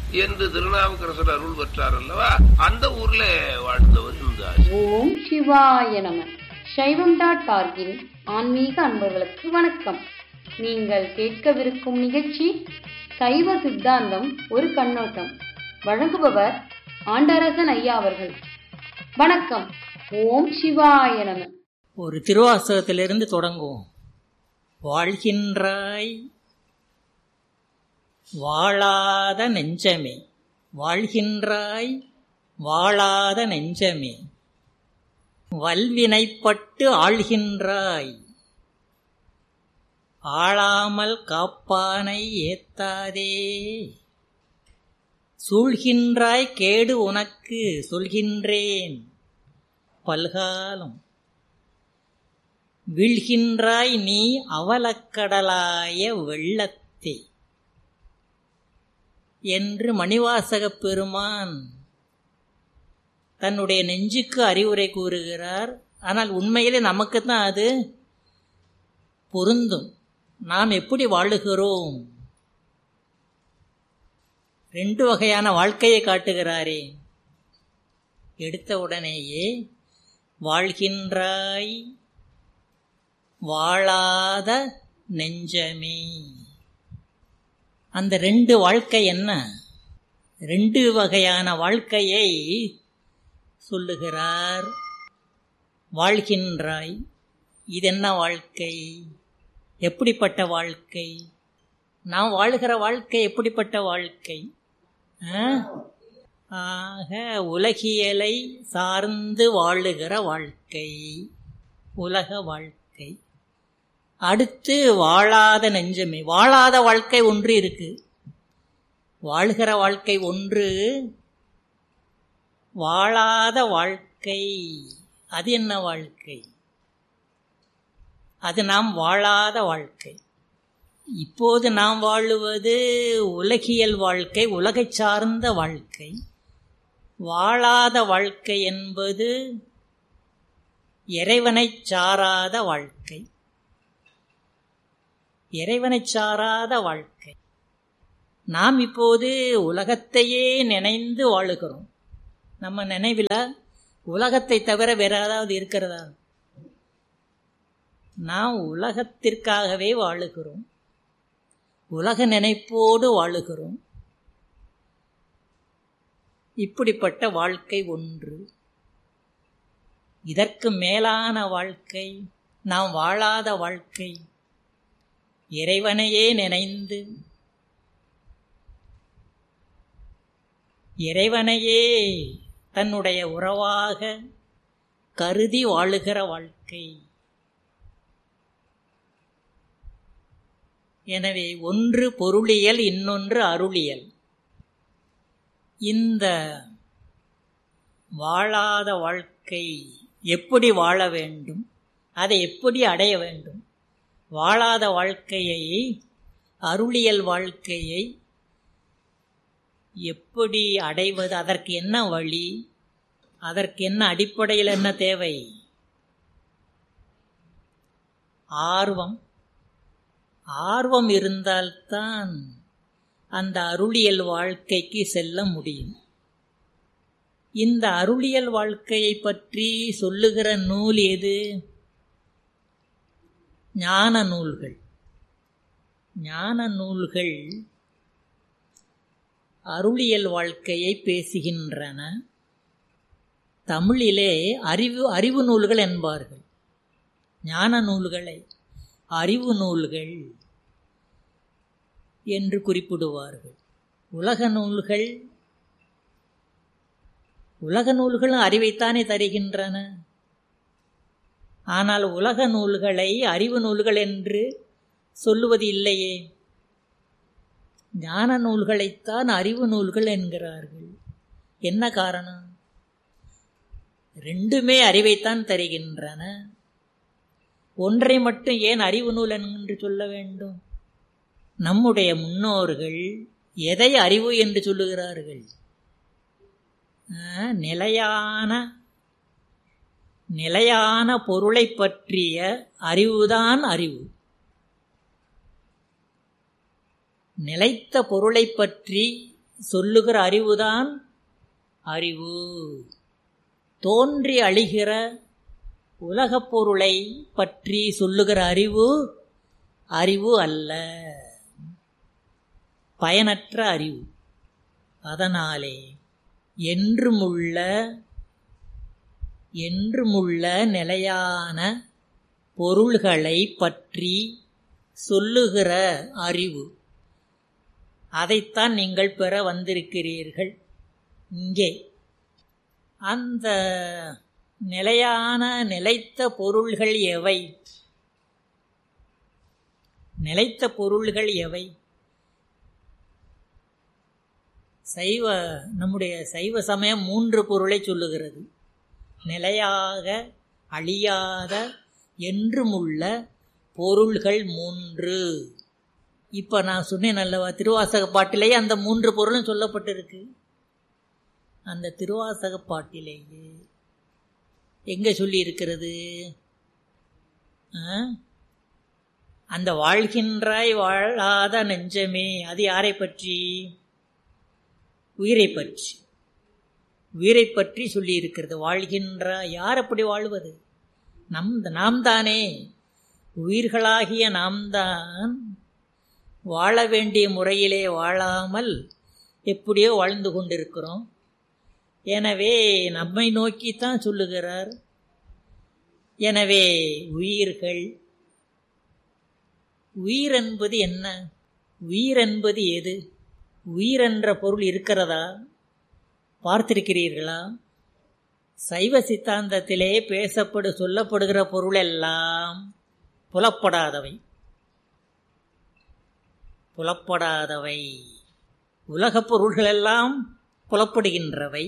என்று திருநாவுக்கரசர் அருள் பெற்றார் அல்லவா அந்த ஊர்ல வாழ்ந்தவர் இந்த ஆசி ஓம் சிவாய நம சைவம் டாட் டார்கின் ஆன்மீக அன்பர்களுக்கு வணக்கம் நீங்கள் கேட்கவிருக்கும் நிகழ்ச்சி சைவ சித்தாந்தம் ஒரு கண்ணோட்டம் வழங்குபவர் ஆண்டரசன் ஐயா அவர்கள் வணக்கம் ஓம் சிவாய நம ஒரு திருவாசகத்திலிருந்து தொடங்குவோம் வாழ்கின்றாய் வாழாத நெஞ்சமே வாழ்கின்றாய் வாழாத நெஞ்சமே வல்வினைப்பட்டு ஆள்கின்றாய் ஆளாமல் காப்பானை ஏத்தாதே சூழ்கின்றாய் கேடு உனக்கு சொல்கின்றேன் பல்காலம் வீழ்கின்றாய் நீ அவலக்கடலாய வெள்ளத்தே என்று மணிவாசகப் பெருமான் தன்னுடைய நெஞ்சுக்கு அறிவுரை கூறுகிறார் ஆனால் உண்மையிலே நமக்குத்தான் அது பொருந்தும் நாம் எப்படி வாழுகிறோம் ரெண்டு வகையான வாழ்க்கையை காட்டுகிறாரே எடுத்த உடனேயே வாழ்கின்றாய் வாழாத நெஞ்சமே அந்த ரெண்டு வாழ்க்கை என்ன ரெண்டு வகையான வாழ்க்கையை சொல்லுகிறார் வாழ்கின்றாய் இது என்ன வாழ்க்கை எப்படிப்பட்ட வாழ்க்கை நாம் வாழ்கிற வாழ்க்கை எப்படிப்பட்ட வாழ்க்கை ஆ? ஆக உலகியலை சார்ந்து வாழுகிற வாழ்க்கை உலக வாழ்க்கை அடுத்து வாழாத நெஞ்சமே வாழாத வாழ்க்கை ஒன்று இருக்கு வாழ்கிற வாழ்க்கை ஒன்று வாழாத வாழ்க்கை அது என்ன வாழ்க்கை அது நாம் வாழாத வாழ்க்கை இப்போது நாம் வாழுவது உலகியல் வாழ்க்கை உலகை சார்ந்த வாழ்க்கை வாழாத வாழ்க்கை என்பது இறைவனைச் சாராத வாழ்க்கை இறைவனைச் சாராத வாழ்க்கை நாம் இப்போது உலகத்தையே நினைந்து வாழுகிறோம் நம்ம நினைவில் உலகத்தை தவிர வேற ஏதாவது இருக்கிறதா நாம் உலகத்திற்காகவே வாழுகிறோம் உலக நினைப்போடு வாழுகிறோம் இப்படிப்பட்ட வாழ்க்கை ஒன்று இதற்கு மேலான வாழ்க்கை நாம் வாழாத வாழ்க்கை இறைவனையே நினைந்து இறைவனையே தன்னுடைய உறவாக கருதி வாழுகிற வாழ்க்கை எனவே ஒன்று பொருளியல் இன்னொன்று அருளியல் இந்த வாழாத வாழ்க்கை எப்படி வாழ வேண்டும் அதை எப்படி அடைய வேண்டும் வாழாத வாழ்க்கையை அருளியல் வாழ்க்கையை எப்படி அடைவது அதற்கு என்ன வழி அதற்கு என்ன அடிப்படையில் என்ன தேவை ஆர்வம் ஆர்வம் இருந்தால்தான் அந்த அருளியல் வாழ்க்கைக்கு செல்ல முடியும் இந்த அருளியல் வாழ்க்கையை பற்றி சொல்லுகிற நூல் எது ஞான நூல்கள் ஞான நூல்கள் அருளியல் வாழ்க்கையை பேசுகின்றன தமிழிலே அறிவு அறிவு நூல்கள் என்பார்கள் ஞான நூல்களை அறிவு நூல்கள் என்று குறிப்பிடுவார்கள் உலக நூல்கள் உலக நூல்களும் அறிவைத்தானே தருகின்றன ஆனால் உலக நூல்களை அறிவு நூல்கள் என்று சொல்லுவது இல்லையே ஞான நூல்களைத்தான் அறிவு நூல்கள் என்கிறார்கள் என்ன காரணம் ரெண்டுமே அறிவைத்தான் தருகின்றன ஒன்றை மட்டும் ஏன் அறிவு நூல் என்று சொல்ல வேண்டும் நம்முடைய முன்னோர்கள் எதை அறிவு என்று சொல்லுகிறார்கள் நிலையான நிலையான பொருளை பற்றிய அறிவுதான் அறிவு நிலைத்த பொருளை பற்றி சொல்லுகிற அறிவுதான் அறிவு தோன்றி அழிகிற உலகப் பொருளை பற்றி சொல்லுகிற அறிவு அறிவு அல்ல பயனற்ற அறிவு அதனாலே என்றுமுள்ள என்றுமுள்ள நிலையான பொருள்களை பற்றி சொல்லுகிற அறிவு அதைத்தான் நீங்கள் பெற வந்திருக்கிறீர்கள் இங்கே அந்த நிலையான நிலைத்த பொருள்கள் எவை நிலைத்த பொருள்கள் எவை சைவ நம்முடைய சைவ சமயம் மூன்று பொருளை சொல்லுகிறது நிலையாக அழியாத என்றுமுள்ள பொருள்கள் மூன்று இப்போ நான் சொன்னேன் அல்லவா திருவாசக பாட்டிலேயே அந்த மூன்று பொருளும் சொல்லப்பட்டிருக்கு அந்த திருவாசக பாட்டிலேயே எங்கே சொல்லி இருக்கிறது அந்த வாழ்கின்றாய் வாழாத நெஞ்சமே அது யாரை பற்றி உயிரை பற்றி உயிரை பற்றி சொல்லி இருக்கிறது வாழ்கின்ற யார் அப்படி வாழ்வது நம் நாம் தானே உயிர்களாகிய நாம் தான் வாழ வேண்டிய முறையிலே வாழாமல் எப்படியோ வாழ்ந்து கொண்டிருக்கிறோம் எனவே நம்மை நோக்கித்தான் சொல்லுகிறார் எனவே உயிர்கள் உயிர் என்பது என்ன உயிர் என்பது எது உயிர் என்ற பொருள் இருக்கிறதா பார்த்திருக்கிறீர்களா சைவ சித்தாந்தத்திலே பேசப்படு சொல்லப்படுகிற பொருள் எல்லாம் புலப்படாதவை புலப்படாதவை உலகப் பொருள்களெல்லாம் புலப்படுகின்றவை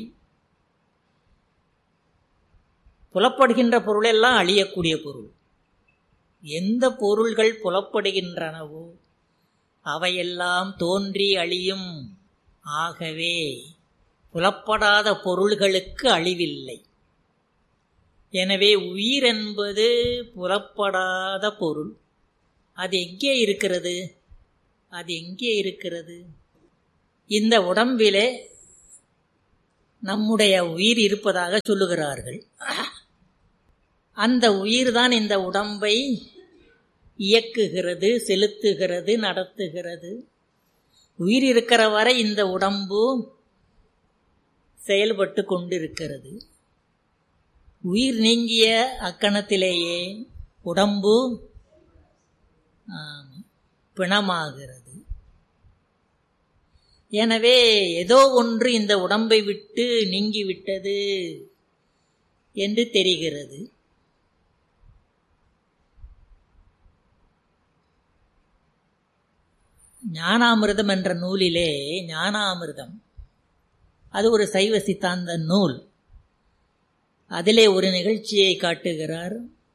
புலப்படுகின்ற பொருளெல்லாம் அழியக்கூடிய பொருள் எந்த பொருள்கள் புலப்படுகின்றனவோ அவையெல்லாம் தோன்றி அழியும் ஆகவே புலப்படாத பொருள்களுக்கு அழிவில்லை எனவே உயிர் என்பது புலப்படாத பொருள் அது எங்கே இருக்கிறது அது எங்கே இருக்கிறது இந்த உடம்பிலே நம்முடைய உயிர் இருப்பதாக சொல்லுகிறார்கள் அந்த உயிர்தான் இந்த உடம்பை இயக்குகிறது செலுத்துகிறது நடத்துகிறது உயிர் இருக்கிற வரை இந்த உடம்பு செயல்பட்டு கொண்டிருக்கிறது உயிர் நீங்கிய அக்கணத்திலேயே உடம்பு பிணமாகிறது எனவே ஏதோ ஒன்று இந்த உடம்பை விட்டு நீங்கிவிட்டது என்று தெரிகிறது ஞானாமிர்தம் என்ற நூலிலே ஞானாமிர்தம் அது ஒரு சைவ சித்தாந்த நூல் அதிலே ஒரு நிகழ்ச்சியை காட்டுகிறார்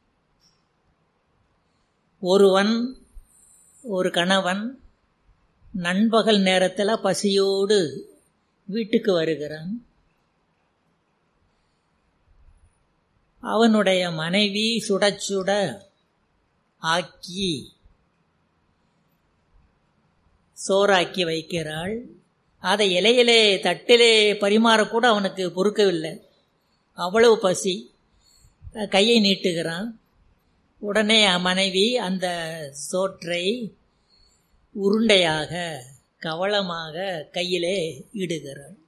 ஒருவன் ஒரு கணவன் நண்பகல் நேரத்தில் பசியோடு வீட்டுக்கு வருகிறான் அவனுடைய மனைவி சுட சுட ஆக்கி சோறாக்கி வைக்கிறாள் அதை இலையிலே தட்டிலே பரிமாறக்கூட அவனுக்கு பொறுக்கவில்லை அவ்வளவு பசி கையை நீட்டுகிறான் உடனே மனைவி அந்த சோற்றை உருண்டையாக கவளமாக கையிலே இடுகிறாள்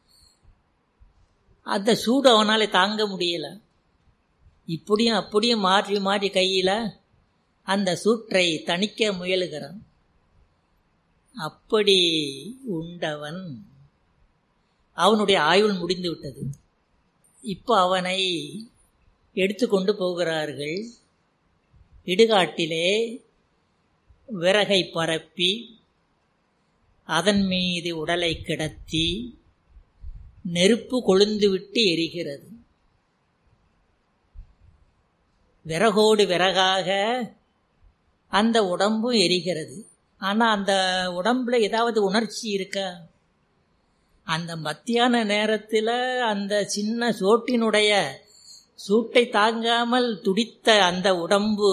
அந்த சூடு அவனால் தாங்க முடியல இப்படியும் அப்படியும் மாற்றி மாற்றி கையில் அந்த சூற்றை தணிக்க முயலுகிறான் அப்படி உண்டவன் அவனுடைய ஆயுள் முடிந்து விட்டது இப்போ அவனை எடுத்துக்கொண்டு போகிறார்கள் இடுகாட்டிலே விறகை பரப்பி அதன் மீது உடலை கிடத்தி நெருப்பு கொழுந்துவிட்டு எரிகிறது விறகோடு விறகாக அந்த உடம்பும் எரிகிறது ஆனால் அந்த உடம்புல ஏதாவது உணர்ச்சி இருக்கா அந்த மத்தியான நேரத்தில் அந்த சின்ன சோட்டினுடைய சூட்டை தாங்காமல் துடித்த அந்த உடம்பு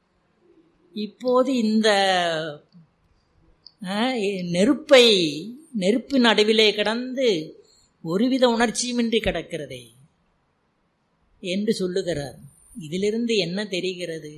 இப்போது இந்த நெருப்பை நெருப்பு நடுவிலே கிடந்து ஒருவித உணர்ச்சியுமின்றி கிடக்கிறதே என்று சொல்லுகிறார் இதிலிருந்து என்ன தெரிகிறது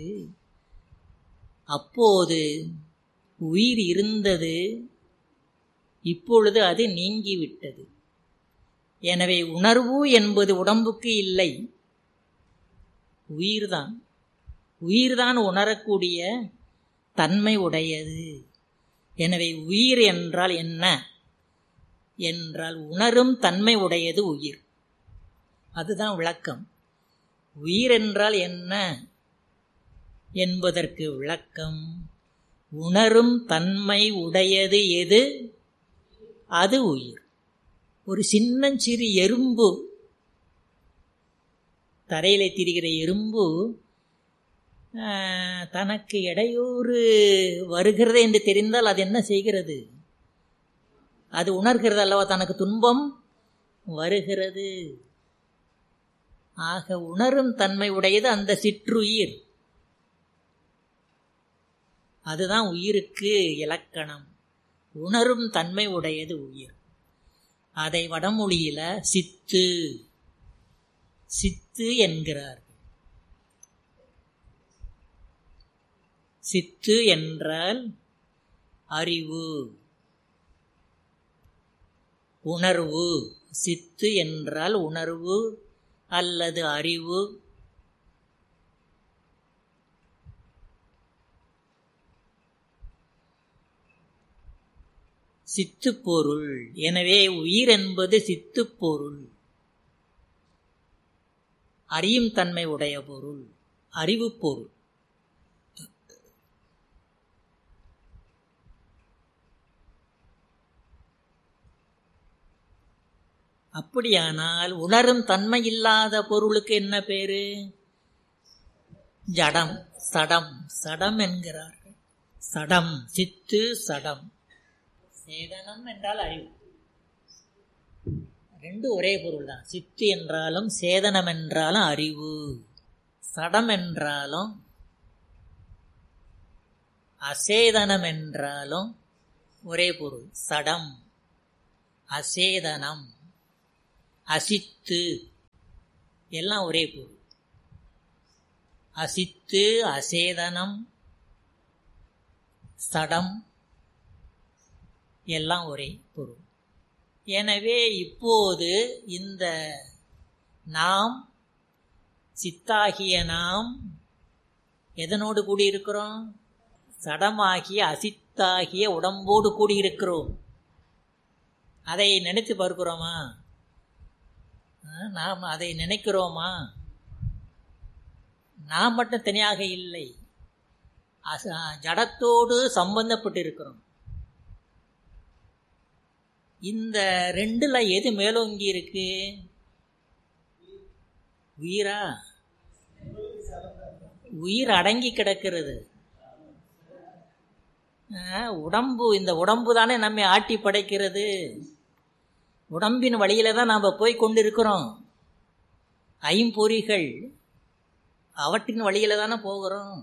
அப்போது உயிர் இருந்தது இப்பொழுது அது நீங்கிவிட்டது எனவே உணர்வு என்பது உடம்புக்கு இல்லை உயிர்தான் உயிர்தான் உணரக்கூடிய தன்மை உடையது எனவே உயிர் என்றால் என்ன என்றால் உணரும் தன்மை உடையது உயிர் அதுதான் விளக்கம் உயிர் என்றால் என்ன என்பதற்கு விளக்கம் உணரும் தன்மை உடையது எது அது உயிர் ஒரு சின்னஞ்சிறு எறும்பு தரையிலே திரிகிற எறும்பு தனக்கு இடையூறு வருகிறது என்று தெரிந்தால் அது என்ன செய்கிறது அது உணர்கிறது அல்லவா தனக்கு துன்பம் வருகிறது ஆக உணரும் தன்மை உடையது அந்த சிற்றுயிர் அதுதான் உயிருக்கு இலக்கணம் உணரும் தன்மை உடையது உயிர் அதை வடமொழியில சித்து சித்து என்கிறார் சித்து என்றால் அறிவு உணர்வு சித்து என்றால் உணர்வு அல்லது அறிவு சித்துப்பொருள் எனவே உயிர் என்பது சித்துப்பொருள் அறியும் தன்மை உடைய பொருள் அறிவு பொருள் அப்படியானால் உணரும் தன்மை இல்லாத பொருளுக்கு என்ன பேரு ஜடம் சடம் சடம் என்கிறார்கள் சடம் சித்து சடம் சேதனம் என்றால் அறிவு ரெண்டு ஒரே பொருள் தான் சித்து என்றாலும் சேதனம் என்றாலும் அறிவு சடம் என்றாலும் அசேதனம் என்றாலும் ஒரே பொருள் சடம் அசேதனம் அசித்து எல்லாம் ஒரே பொருள் அசித்து அசேதனம் சடம் எல்லாம் ஒரே பொருள் எனவே இப்போது இந்த நாம் சித்தாகிய நாம் எதனோடு கூடியிருக்கிறோம் சடமாகிய அசித்தாகிய உடம்போடு கூடியிருக்கிறோம் அதை நினைத்து பார்க்கிறோமா நாம் அதை நினைக்கிறோமா நாம் மட்டும் தனியாக இல்லை ஜடத்தோடு சம்பந்தப்பட்டிருக்கிறோம் இந்த ரெண்டுல எது மேலோங்கி இருக்கு உயிரா உயிர் அடங்கி கிடக்கிறது உடம்பு இந்த உடம்பு தானே நம்மை ஆட்டி படைக்கிறது உடம்பின் வழியில தான் நாம் போய் கொண்டிருக்கிறோம் ஐம்பொறிகள் அவற்றின் வழியில தானே போகிறோம்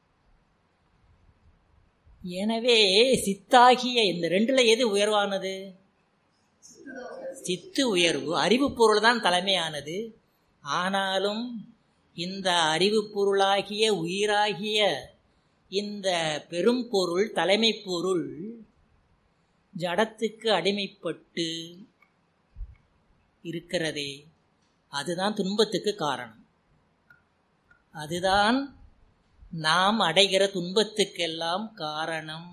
எனவே சித்தாகிய இந்த ரெண்டுல எது உயர்வானது சித்து உயர்வு அறிவு பொருள் தான் தலைமையானது ஆனாலும் இந்த அறிவு பொருளாகிய உயிராகிய இந்த பெரும் பொருள் தலைமை பொருள் ஜடத்துக்கு அடிமைப்பட்டு இருக்கிறதே அதுதான் துன்பத்துக்கு காரணம் அதுதான் நாம் அடைகிற துன்பத்துக்கெல்லாம் காரணம்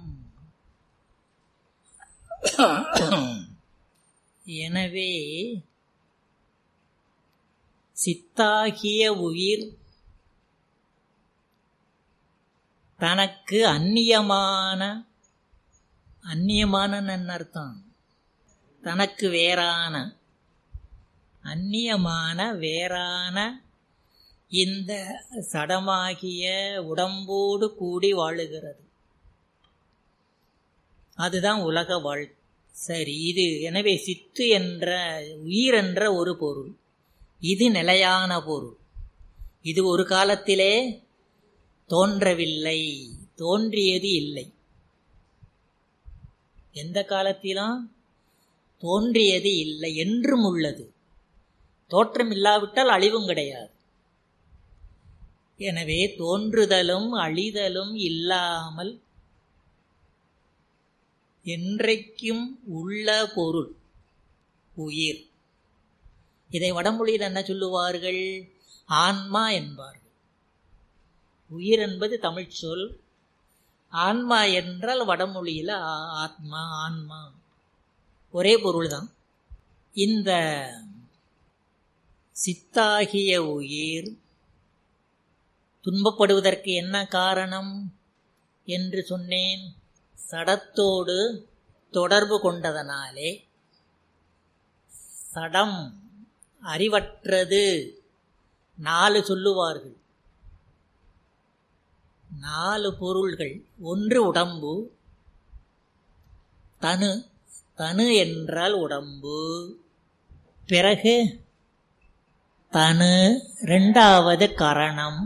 எனவே சித்தாகிய உயிர் தனக்கு அந்நியமான அந்நியமான அர்த்தம் தனக்கு வேறான அந்நியமான வேறான இந்த சடமாகிய உடம்போடு கூடி வாழுகிறது அதுதான் உலக வாழ் சரி இது எனவே சித்து என்ற உயிர் என்ற ஒரு பொருள் இது நிலையான பொருள் இது ஒரு காலத்திலே தோன்றவில்லை தோன்றியது இல்லை எந்த காலத்திலும் தோன்றியது இல்லை என்றும் உள்ளது தோற்றம் இல்லாவிட்டால் அழிவும் கிடையாது எனவே தோன்றுதலும் அழிதலும் இல்லாமல் என்றைக்கும் உள்ள பொருள் உயிர் இதை வடமொழியில் என்ன சொல்லுவார்கள் ஆன்மா என்பார்கள் உயிர் என்பது தமிழ் சொல் ஆன்மா என்றால் வடமொழியில் ஆத்மா ஆன்மா ஒரே பொருள்தான் இந்த சித்தாகிய உயிர் துன்பப்படுவதற்கு என்ன காரணம் என்று சொன்னேன் சடத்தோடு தொடர்பு கொண்டதனாலே சடம் அறிவற்றது நாலு சொல்லுவார்கள் நாலு பொருள்கள் ஒன்று உடம்பு தனு தனு என்றால் உடம்பு பிறகு தனு ரெண்டாவது கரணம்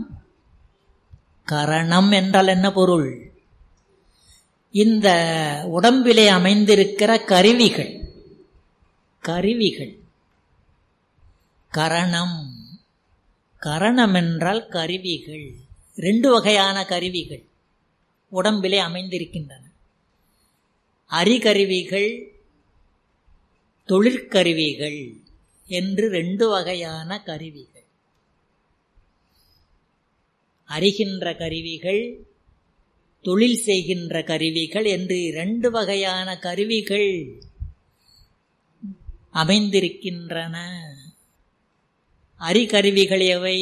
கரணம் என்றால் என்ன பொருள் இந்த உடம்பிலே அமைந்திருக்கிற கருவிகள் கருவிகள் கரணம் கரணம் என்றால் கருவிகள் ரெண்டு வகையான கருவிகள் உடம்பிலே அமைந்திருக்கின்றன அரிகருவிகள் தொழிற்கருவிகள் என்று ரெண்டு வகையான கருவிகள் அறிகின்ற கருவிகள் தொழில் செய்கின்ற கருவிகள் என்று இரண்டு வகையான கருவிகள் அமைந்திருக்கின்றன அரிகருவிகள் எவை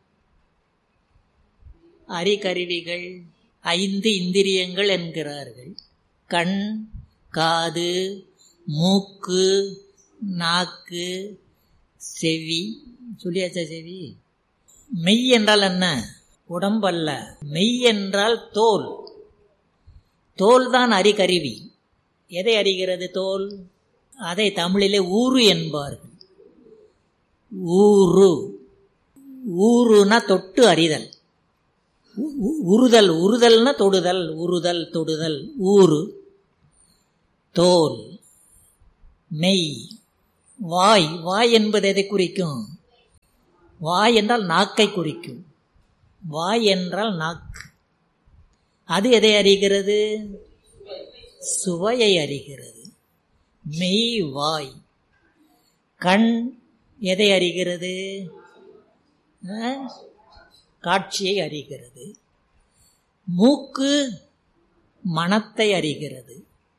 அரிகருவிகள் ஐந்து இந்திரியங்கள் என்கிறார்கள் கண் காது மூக்கு நாக்கு செவி சொல்லியாச்சா செவி மெய் என்றால் என்ன உடம்பல்ல மெய் என்றால் தோல் தோல் தான் அரிகருவி எதை அறிகிறது தோல் அதை தமிழிலே ஊரு என்பார்கள் ஊரு ஊருனா தொட்டு அறிதல் உறுதல் உறுதல்னா தொடுதல் உறுதல் தொடுதல் ஊரு தோல் மெய் வாய் வாய் என்பது எதை குறிக்கும் வாய் என்றால் நாக்கை குறிக்கும் வாய் என்றால் நாக்கு அது எதை அறிகிறது சுவையை அறிகிறது மெய் வாய் கண் எதை அறிகிறது காட்சியை அறிகிறது மூக்கு மனத்தை அறிகிறது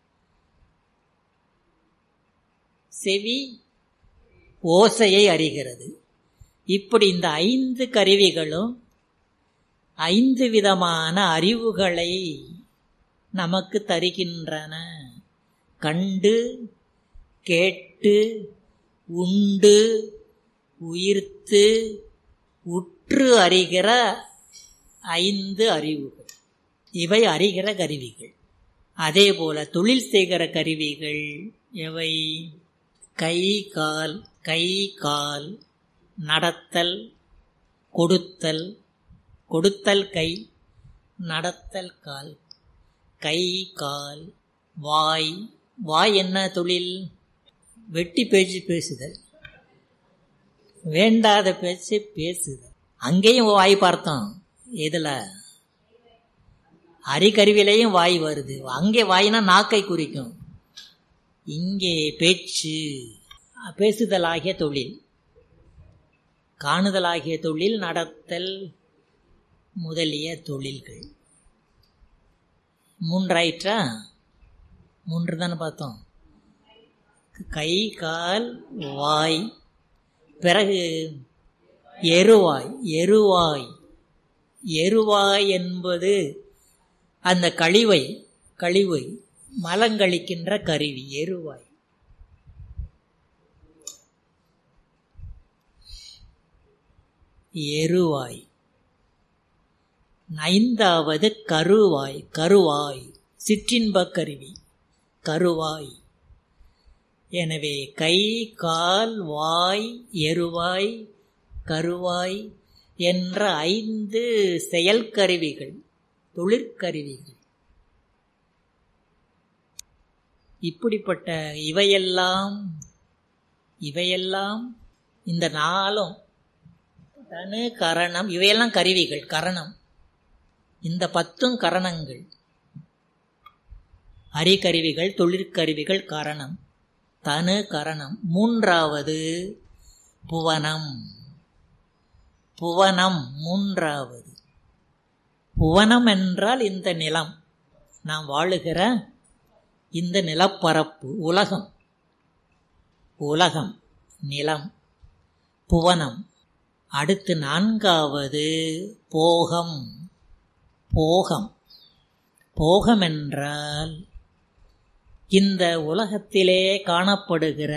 செவி ஓசையை அறிகிறது இப்படி இந்த ஐந்து கருவிகளும் ஐந்து விதமான அறிவுகளை நமக்கு தருகின்றன கண்டு கேட்டு உண்டு உயிர்த்து உற்று அறிகிற ஐந்து அறிவுகள் இவை அறிகிற கருவிகள் அதே போல தொழில் செய்கிற கருவிகள் எவை கை கால் கை கால் நடத்தல் கொடுத்தல் கொடுத்தல் கை நடத்தல் கால் கை கால் வாய் வாய் என்ன தொழில் வெட்டி பேச்சு பேசுதல் வேண்டாத பேச்சு பேசுதல் அங்கேயும் வாய் பார்த்தோம் இதில் அரிக்கருவிலையும் வாய் வருது அங்கே வாய்னா நாக்கை குறிக்கும் இங்கே பேச்சு பேசுதலாகிய தொழில் காணுதலாகிய தொழில் நடத்தல் முதலிய தொழில்கள் மூன்றாயிற்றா மூன்று தானே பார்த்தோம் கை கால் வாய் பிறகு எருவாய் எருவாய் எருவாய் என்பது அந்த கழிவை கழிவை மலங்கழிக்கின்ற கருவி எருவாய் எருவாய் ஐந்தாவது கருவாய் கருவாய் சிற்றின்ப கருவி கருவாய் எனவே கை கால் வாய் எருவாய் கருவாய் என்ற ஐந்து செயல்கருவிகள் தொழிற்கருவிகள் இப்படிப்பட்ட இவையெல்லாம் இவையெல்லாம் இந்த நாளும் தனு கரணம் இவையெல்லாம் கருவிகள் கரணம் இந்த பத்தும் கரணங்கள் அரிகருவிகள் தொழிற்கருவிகள் காரணம் தனு கரணம் மூன்றாவது புவனம் புவனம் மூன்றாவது புவனம் என்றால் இந்த நிலம் நாம் வாழுகிற இந்த நிலப்பரப்பு உலகம் உலகம் நிலம் புவனம் அடுத்து நான்காவது போகம் போகம் போகம் என்றால் இந்த உலகத்திலே காணப்படுகிற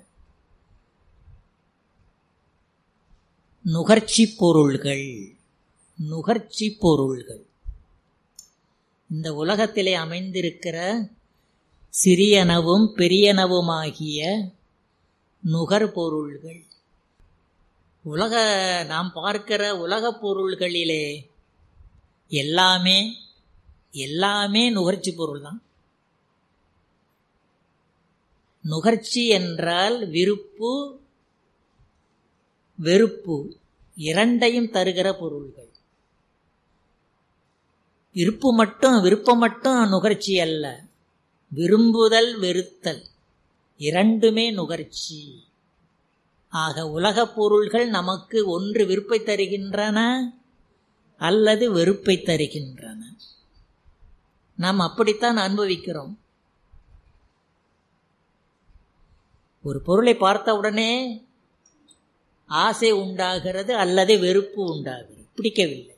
நுகர்ச்சி பொருள்கள் நுகர்ச்சி பொருள்கள் இந்த உலகத்திலே அமைந்திருக்கிற சிறியனவும் பெரியனவுமாகிய நுகர்பொருள்கள் உலக நாம் பார்க்கிற உலகப் பொருள்களிலே எல்லாமே எல்லாமே நுகர்ச்சி பொருள் தான் நுகர்ச்சி என்றால் விருப்பு வெறுப்பு இரண்டையும் தருகிற பொருள்கள் விருப்பு மட்டும் விருப்பம் மட்டும் நுகர்ச்சி அல்ல விரும்புதல் வெறுத்தல் இரண்டுமே நுகர்ச்சி ஆக உலகப் பொருள்கள் நமக்கு ஒன்று விருப்பை தருகின்றன அல்லது வெறுப்பை தருகின்றன நாம் அப்படித்தான் அனுபவிக்கிறோம் ஒரு பொருளை பார்த்தவுடனே ஆசை உண்டாகிறது அல்லது வெறுப்பு உண்டாகிறது பிடிக்கவில்லை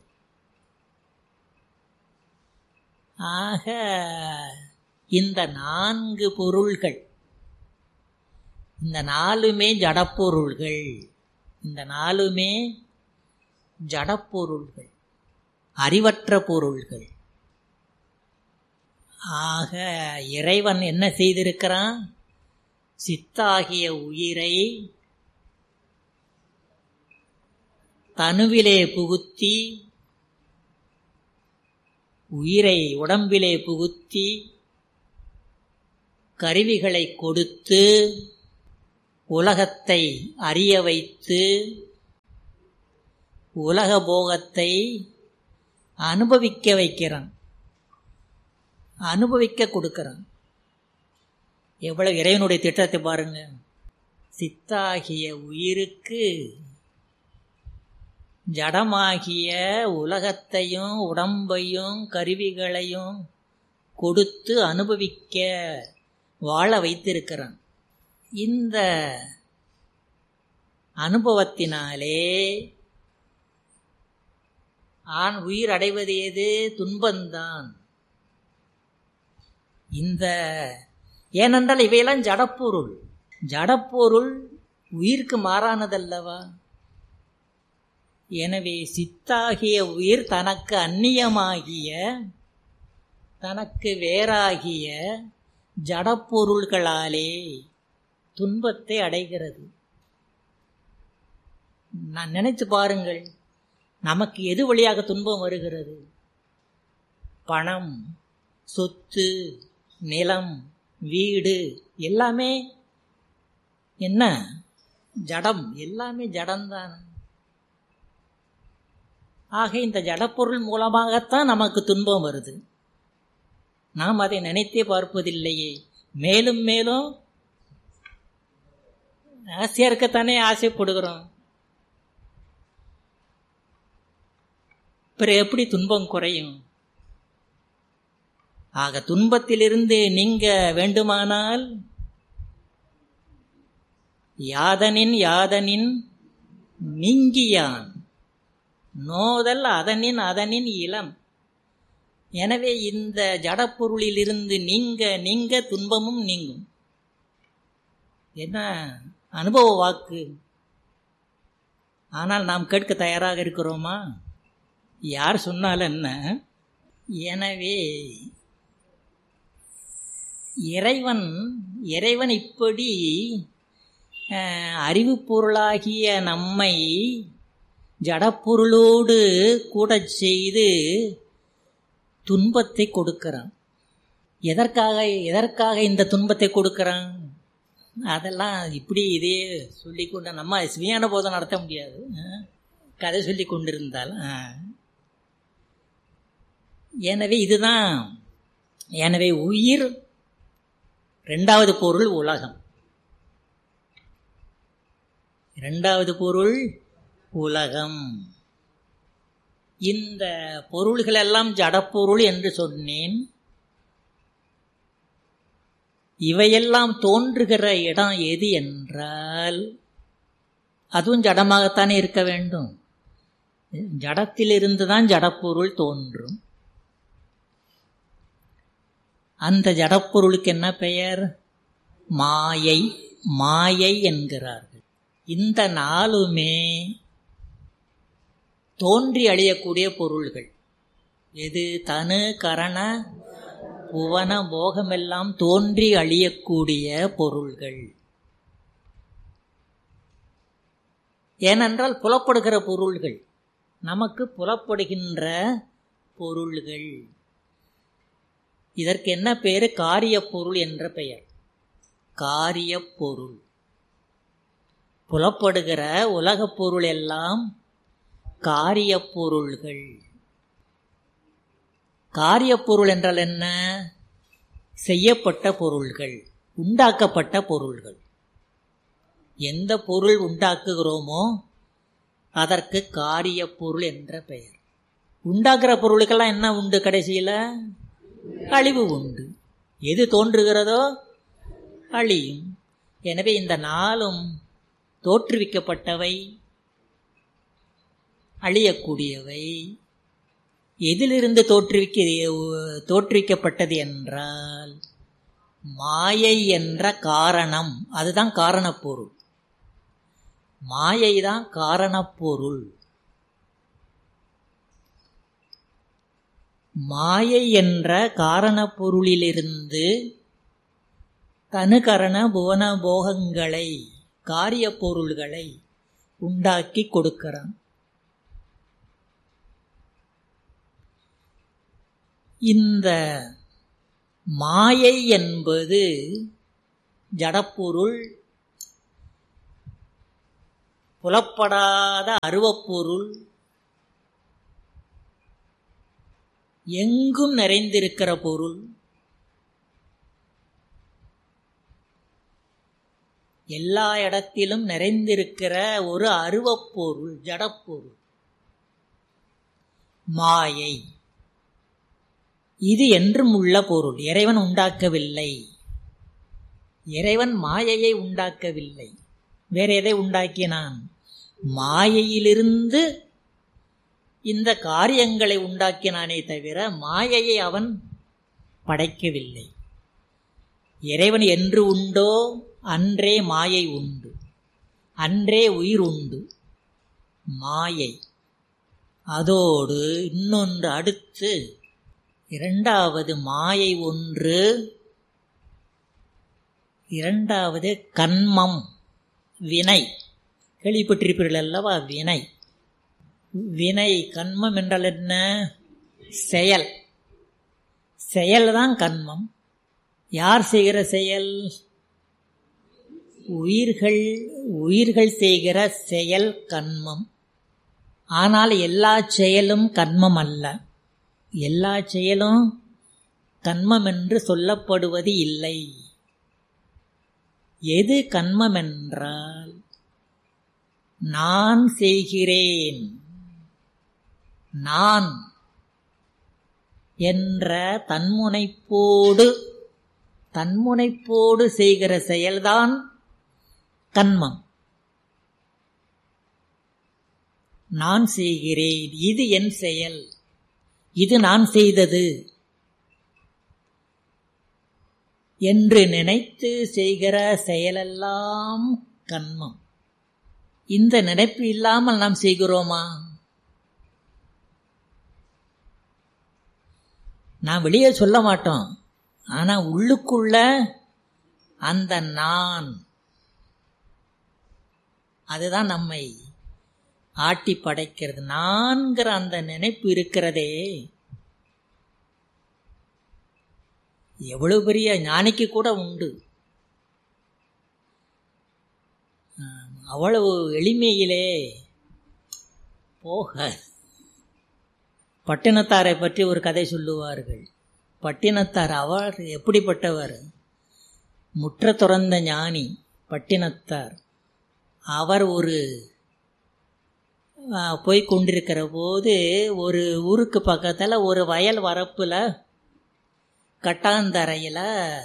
ஆக இந்த நான்கு பொருள்கள் இந்த நாலுமே ஜடப்பொருள்கள் இந்த நாலுமே ஜடப்பொருள்கள் அறிவற்ற பொருள்கள் ஆக இறைவன் என்ன செய்திருக்கிறான் சித்தாகிய உயிரை தனுவிலே புகுத்தி உயிரை உடம்பிலே புகுத்தி கருவிகளை கொடுத்து உலகத்தை அறிய வைத்து உலக போகத்தை அனுபவிக்க வைக்கிறான் அனுபவிக்க கொடுக்கிறான் எவ்வளவு இறைவனுடைய திட்டத்தை பாருங்க சித்தாகிய உயிருக்கு ஜடமாகிய உலகத்தையும் உடம்பையும் கருவிகளையும் கொடுத்து அனுபவிக்க வாழ வைத்திருக்கிறான் இந்த அனுபவத்தினாலே ஆண் உயிர் அடைவது எது துன்பந்தான் இந்த ஏனென்றால் இவையெல்லாம் ஜடப்பொருள் ஜடப்பொருள் உயிருக்கு மாறானதல்லவா எனவே சித்தாகிய உயிர் தனக்கு அந்நியமாகிய தனக்கு வேறாகிய ஜடப்பொருள்களாலே துன்பத்தை அடைகிறது நான் நினைத்து பாருங்கள் நமக்கு எது வழியாக துன்பம் வருகிறது பணம் சொத்து நிலம் வீடு எல்லாமே என்ன ஜடம் எல்லாமே ஜடம்தான் ஆக இந்த ஜடப்பொருள் மூலமாகத்தான் நமக்கு துன்பம் வருது நாம் அதை நினைத்தே பார்ப்பதில்லையே மேலும் மேலும் ஆசையா இருக்கத்தானே ஆசைப்படுகிறோம் பிற எப்படி துன்பம் குறையும் ஆக துன்பத்திலிருந்து நீங்க வேண்டுமானால் யாதனின் யாதனின் நீங்கியான் நோதல் அதனின் அதனின் இளம் எனவே இந்த ஜடப்பொருளிலிருந்து நீங்க நீங்க துன்பமும் நீங்கும் என்ன அனுபவ வாக்கு ஆனால் நாம் கேட்க தயாராக இருக்கிறோமா யார் சொன்னாலும் என்ன எனவே இறைவன் இறைவன் இப்படி அறிவு பொருளாகிய நம்மை ஜடப்பொருளோடு கூட செய்து துன்பத்தை கொடுக்கிறான் எதற்காக எதற்காக இந்த துன்பத்தை கொடுக்கறான் அதெல்லாம் இப்படி இதே சொல்லி கொண்டு நம்ம சுயான போதம் நடத்த முடியாது ஆ? கதை சொல்லி கொண்டிருந்தால் ஆ. எனவே இதுதான் எனவே உயிர் இரண்டாவது பொருள் உலகம் இரண்டாவது பொருள் உலகம் இந்த பொருள்கள் எல்லாம் ஜடப்பொருள் என்று சொன்னேன் இவையெல்லாம் தோன்றுகிற இடம் எது என்றால் அதுவும் ஜடமாகத்தானே இருக்க வேண்டும் ஜடத்திலிருந்து தான் ஜடப்பொருள் தோன்றும் அந்த ஜடப்பொருளுக்கு என்ன பெயர் மாயை மாயை என்கிறார்கள் இந்த நாளுமே தோன்றி அழியக்கூடிய பொருள்கள் எது தனு கரண புவன போகமெல்லாம் தோன்றி அழியக்கூடிய பொருள்கள் ஏனென்றால் புலப்படுகிற பொருள்கள் நமக்கு புலப்படுகின்ற பொருள்கள் இதற்கு என்ன பெயர் காரியப் பொருள் என்ற பெயர் காரியப் பொருள் புலப்படுகிற உலகப் பொருள் எல்லாம் காரியப் பொருள்கள் காரியப் பொருள் என்றால் என்ன செய்யப்பட்ட பொருள்கள் உண்டாக்கப்பட்ட பொருள்கள் எந்த பொருள் உண்டாக்குகிறோமோ அதற்கு காரியப் பொருள் என்ற பெயர் உண்டாக்குற பொருளுக்கெல்லாம் என்ன உண்டு கடைசியில் அழிவு உண்டு எது தோன்றுகிறதோ அழியும் எனவே இந்த நாளும் தோற்றுவிக்கப்பட்டவை அழியக்கூடியவை எதிலிருந்து தோற்றுவிக்க தோற்றுவிக்கப்பட்டது என்றால் மாயை என்ற காரணம் அதுதான் காரணப்பொருள் மாயை தான் காரணப்பொருள் மாயை என்ற காரணப்பொருளிலிருந்து தனுகரண புவன போகங்களை காரிய பொருள்களை உண்டாக்கி கொடுக்கிறான் இந்த மாயை என்பது ஜடப்பொருள் புலப்படாத அருவப்பொருள் எங்கும் நிறைந்திருக்கிற பொருள் எல்லா இடத்திலும் நிறைந்திருக்கிற ஒரு அருவப்பொருள் ஜடப்பொருள் மாயை இது என்றும் உள்ள பொருள் இறைவன் உண்டாக்கவில்லை இறைவன் மாயையை உண்டாக்கவில்லை வேற எதை உண்டாக்கினான் மாயையிலிருந்து இந்த காரியங்களை உண்டாக்கினானே தவிர மாயையை அவன் படைக்கவில்லை இறைவன் என்று உண்டோ அன்றே மாயை உண்டு அன்றே உயிர் உண்டு மாயை அதோடு இன்னொன்று அடுத்து இரண்டாவது மாயை ஒன்று இரண்டாவது கண்மம் வினை கேள்விப்பட்டிருப்பீர்கள் அல்லவா வினை வினை கண்மம் என்றால் என்ன செயல் செயல்தான் கண்மம் யார் செய்கிற செயல் உயிர்கள் உயிர்கள் செய்கிற செயல் கண்மம் ஆனால் எல்லா செயலும் கண்மம் அல்ல எல்லா செயலும் கண்மம் என்று சொல்லப்படுவது இல்லை எது கண்மம் என்றால் நான் செய்கிறேன் நான் என்ற தன்முனைப்போடு தன்முனைப்போடு செய்கிற செயல்தான் கண்மம் நான் செய்கிறேன் இது என் செயல் இது நான் செய்தது என்று நினைத்து செய்கிற செயலெல்லாம் கண்மம் இந்த நினைப்பு இல்லாமல் நாம் செய்கிறோமா நான் வெளியே சொல்ல மாட்டோம் ஆனா உள்ளுக்குள்ள அந்த நான் அதுதான் நம்மை ஆட்டி படைக்கிறது நான்கிற அந்த நினைப்பு இருக்கிறதே எவ்வளவு பெரிய ஞானிக்கு கூட உண்டு ஆம், அவ்வளவு எளிமையிலே போக பட்டினத்தாரை பற்றி ஒரு கதை சொல்லுவார்கள் பட்டினத்தார் அவர் எப்படிப்பட்டவர் முற்ற துறந்த ஞானி பட்டினத்தார் அவர் ஒரு ஆ, போய் கொண்டிருக்கிற போது ஒரு ஊருக்கு பக்கத்தில் ஒரு வயல் வரப்பில் கட்டாந்தரையில்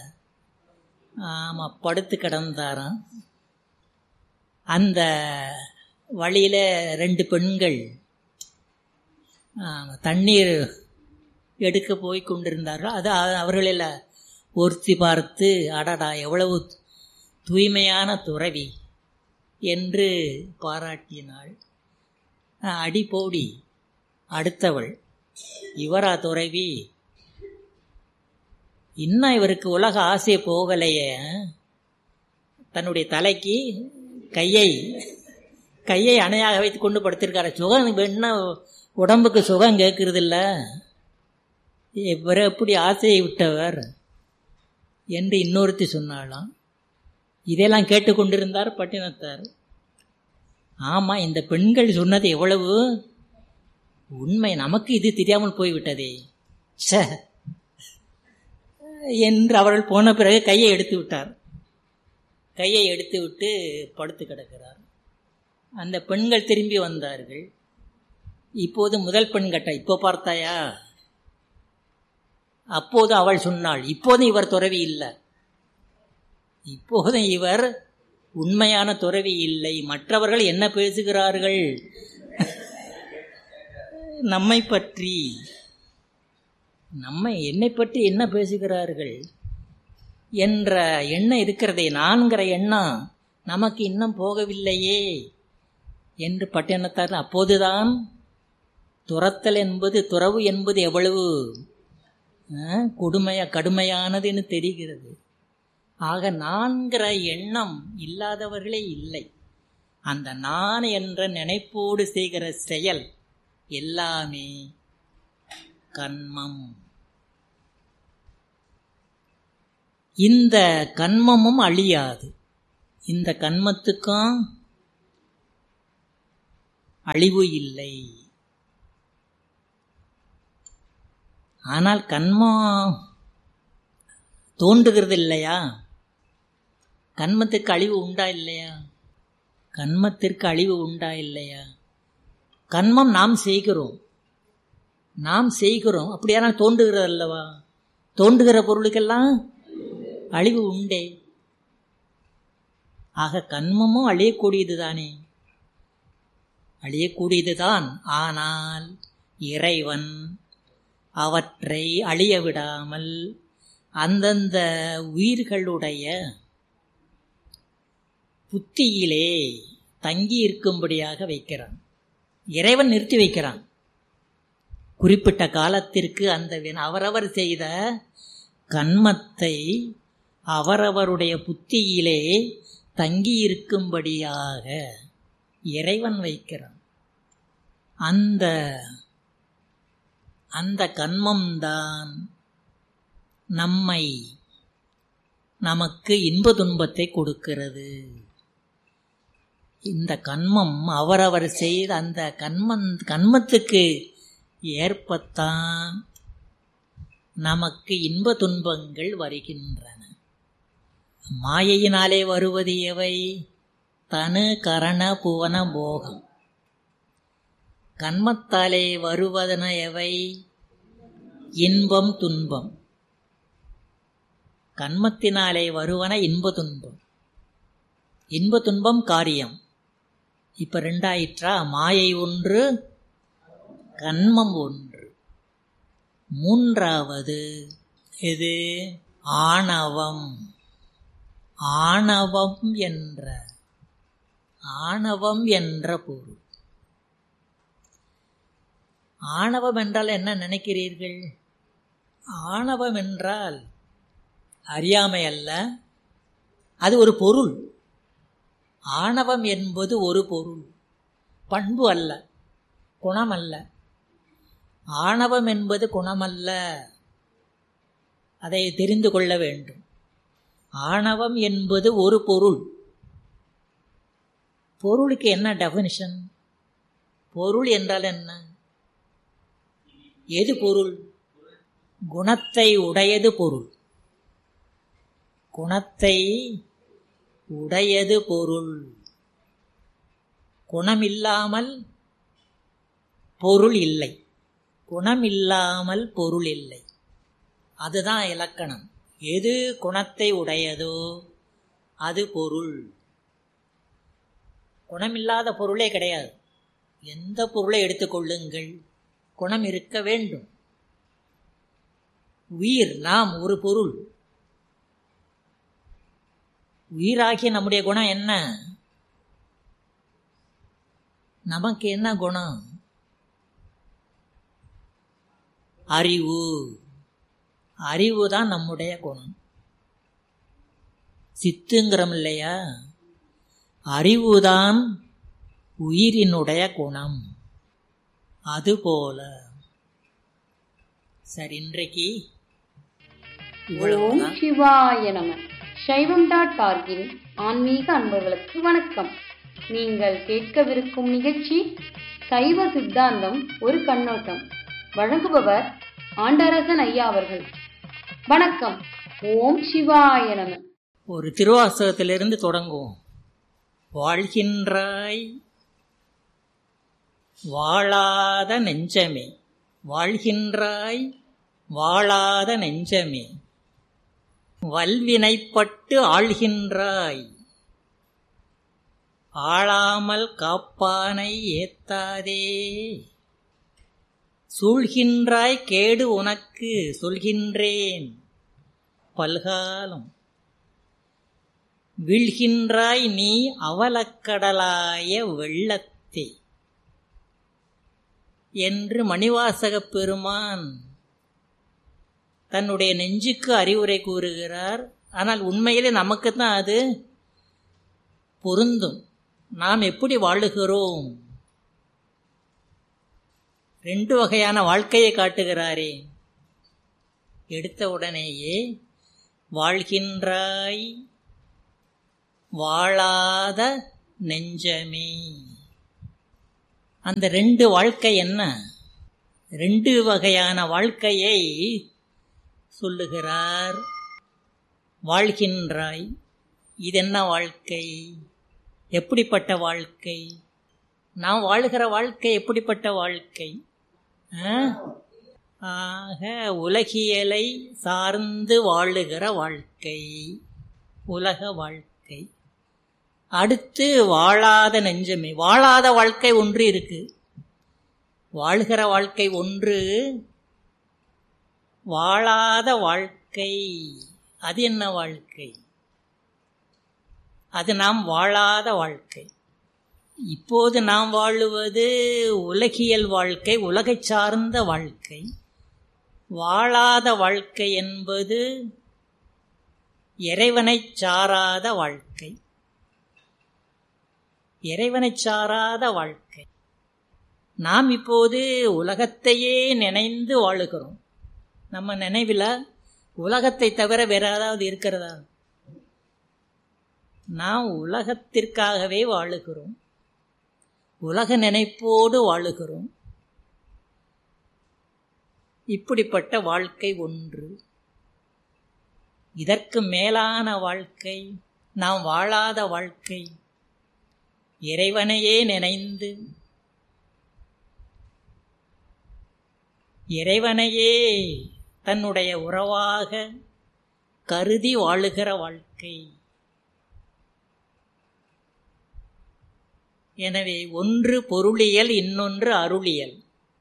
ஆமாம் படுத்து கிடந்தாராம் அந்த வழியில் ரெண்டு பெண்கள் ஆமா, தண்ணீர் எடுக்க போய் கொண்டிருந்தார்கள் அது அ- அவர்களில் ஒருத்தி பார்த்து அடடா எவ்வளவு தூய்மையான துறவி என்று பாராட்டினாள் ஆ, அடி போடி அடுத்தவள் இவரா துறவி இன்னும் இவருக்கு உலக ஆசை போகலையே தன்னுடைய தலைக்கு கையை கையை அணையாக வைத்து கொண்டு படுத்திருக்காரு சுகம் வேணும்னா உடம்புக்கு சுகம் கேட்கறது இல்ல இவர் எப்படி ஆசையை விட்டவர் என்று இன்னொருத்தி சொன்னாலாம் இதெல்லாம் கேட்டுக்கொண்டிருந்தார் பட்டினத்தார் ஆமா இந்த பெண்கள் சொன்னது எவ்வளவு உண்மை நமக்கு இது தெரியாமல் போய்விட்டதே ச்சே என்று அவர்கள் போன பிறகு கையை எடுத்து விட்டார் கையை எடுத்து விட்டு படுத்து கிடக்கிறார் அந்த பெண்கள் திரும்பி வந்தார்கள் இப்போது முதல் பெண் கேட்டா இப்போ பார்த்தாயா அப்போது அவள் சொன்னாள் இப்போதும் இவர் துறவி இல்லை இப்போதும் இவர் உண்மையான துறவி இல்லை மற்றவர்கள் என்ன பேசுகிறார்கள் நம்மை பற்றி நம்மை என்னை பற்றி என்ன பேசுகிறார்கள் என்ற எண்ணம் இருக்கிறதே நான்கிற எண்ணம் நமக்கு இன்னும் போகவில்லையே என்று பட்டினத்தார் அப்போதுதான் துரத்தல் என்பது துறவு என்பது எவ்வளவு அஹ், கொடுமைய கடுமையானதுன்னு தெரிகிறது ஆக நான்கிற எண்ணம் இல்லாதவர்களே இல்லை அந்த நான் என்ற நினைப்போடு செய்கிற செயல் எல்லாமே கண்மம் இந்த கண்மமும் அழியாது இந்த கண்மத்துக்கும் அழிவு இல்லை ஆனால் கண்மம் தோன்றுகிறது இல்லையா கண்மத்துக்கு அழிவு உண்டா இல்லையா கண்மத்திற்கு அழிவு உண்டா இல்லையா கண்மம் நாம் செய்கிறோம் நாம் செய்கிறோம் அப்படியானால் தோன்றுகிறது அல்லவா தோன்றுகிற பொருளுக்கெல்லாம் அழிவு உண்டே ஆக கண்மமும் அழியக்கூடியது தானே அழியக்கூடியதுதான் ஆனால் இறைவன் அவற்றை அழிய விடாமல் அந்தந்த உயிர்களுடைய புத்தியிலே தங்கி இருக்கும்படியாக வைக்கிறான் இறைவன் நிறுத்தி வைக்கிறான் குறிப்பிட்ட காலத்திற்கு அந்த வின- அவரவர் செய்த கண்மத்தை அவரவருடைய புத்தியிலே தங்கி இருக்கும்படியாக இறைவன் வைக்கிறான் அந்த அந்த கண்மம்தான் நம்மை நமக்கு இன்ப துன்பத்தை கொடுக்கிறது இந்த கண்மம் அவரவர் செய்த அந்த கண்மம் கண்மத்துக்கு ஏற்பத்தான் நமக்கு இன்ப துன்பங்கள் வருகின்றன மாயையினாலே வருவது எவை தனு கரண புவன போகம் கண்மத்தாலே வருவதன எவை இன்பம் துன்பம் கண்மத்தினாலே வருவன இன்ப துன்பம் இன்ப துன்பம் காரியம் இப்ப ரெண்டாயிற்றா மாயை ஒன்று கண்மம் ஒன்று மூன்றாவது இது ஆணவம் ஆணவம் என்ற ஆணவம் என்ற பொருள் ஆணவம் என்றால் என்ன நினைக்கிறீர்கள் ஆணவம் என்றால் அறியாமை அல்ல அது ஒரு பொருள் ஆணவம் என்பது ஒரு பொருள் பண்பு அல்ல குணம் அல்ல ஆணவம் என்பது குணமல்ல அதை தெரிந்து கொள்ள வேண்டும் ஆணவம் என்பது ஒரு பொருள் பொருளுக்கு என்ன டெஃபினிஷன் பொருள் என்றால் என்ன எது பொருள் குணத்தை உடையது பொருள் குணத்தை உடையது பொருள் குணமில்லாமல் பொருள் இல்லை குணமில்லாமல் பொருள் இல்லை அதுதான் இலக்கணம் எது குணத்தை உடையதோ அது பொருள் குணமில்லாத பொருளே கிடையாது எந்த பொருளை எடுத்துக்கொள்ளுங்கள் குணம் இருக்க வேண்டும் உயிர் நாம் ஒரு பொருள் உயிராகிய நம்முடைய குணம் என்ன நமக்கு என்ன குணம் அறிவு அறிவு தான் நம்முடைய குணம் சித்துங்கிறோம் இல்லையா அறிவுதான் உயிரினுடைய குணம் அதுபோல சரி இன்றைக்கு ஓம் இவ்வளவுதான் சிவாய நம சைவம் டாட் பார்க்கின் ஆன்மீக அன்பர்களுக்கு வணக்கம் நீங்கள் கேட்கவிருக்கும் நிகழ்ச்சி சைவ சித்தாந்தம் ஒரு கண்ணோட்டம் வழங்குபவர் ஆண்டரசன் ஐயா அவர்கள் வணக்கம் ஓம் சிவாய நம ஒரு திருவாசகத்திலிருந்து தொடங்குவோம் வாழ்கின்றாய் வாழாத நெஞ்சமே வாழ்கின்றாய் வாழாத நெஞ்சமே வல்வினைப்பட்டு ஆள்கின்றாய் ஆளாமல் காப்பானை ஏத்தாதே சூழ்கின்றாய் கேடு உனக்கு சொல்கின்றேன் பல்காலம் வீழ்கின்றாய் நீ அவலக்கடலாய வெள்ளத்தே என்று மணிவாசகப் பெருமான் தன்னுடைய நெஞ்சுக்கு அறிவுரை கூறுகிறார் ஆனால் உண்மையிலே நமக்கு தான் அது பொருந்தும் நாம் எப்படி வாழுகிறோம் ரெண்டு வகையான வாழ்க்கையை காட்டுகிறாரே எடுத்த உடனேயே வாழ்கின்றாய் வாழாத நெஞ்சமே அந்த ரெண்டு வாழ்க்கை என்ன ரெண்டு வகையான வாழ்க்கையை சொல்லுகிறார் வாழ்கின்றாய் இது என்ன வாழ்க்கை எப்படிப்பட்ட வாழ்க்கை நாம் வாழுகிற வாழ்க்கை எப்படிப்பட்ட வாழ்க்கை ஆ? ஆக உலகியலை சார்ந்து வாழுகிற வாழ்க்கை உலக வாழ்க்கை அடுத்து வாழாத நெஞ்சமே வாழாத வாழ்க்கை ஒன்று இருக்கு வாழ்கிற வாழ்க்கை ஒன்று வாழாத வாழ்க்கை அது என்ன வாழ்க்கை அது நாம் வாழாத வாழ்க்கை இப்போது நாம் வாழுவது உலகியல் வாழ்க்கை உலகைச் சார்ந்த வாழ்க்கை வாழாத வாழ்க்கை என்பது இறைவனைச் சாராத வாழ்க்கை இறைவனைச் சாராத வாழ்க்கை நாம் இப்போது உலகத்தையே நினைந்து வாழுகிறோம் நம்ம நினைவில் உலகத்தை தவிர வேற ஏதாவது இருக்கிறதா நாம் உலகத்திற்காகவே வாழுகிறோம் உலக நினைப்போடு வாழுகிறோம் இப்படிப்பட்ட வாழ்க்கை ஒன்று இதற்கு மேலான வாழ்க்கை நாம் வாழாத வாழ்க்கை இறைவனையே நினைந்து இறைவனையே தன்னுடைய உறவாக கருதி வாழுகிற வாழ்க்கை எனவே ஒன்று பொருளியல் இன்னொன்று அருளியல்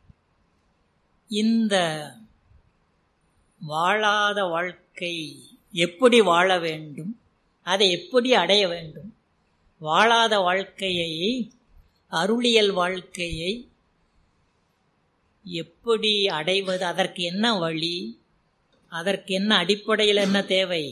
இந்த வாழாத வாழ்க்கை எப்படி வாழ வேண்டும் அதை எப்படி அடைய வேண்டும் வாழாத வாழ்க்கையை அருளியல் வாழ்க்கையை எப்படி அடைவது அதற்கு என்ன வழி அதற்கு என்ன அடிப்படையில் என்ன தேவை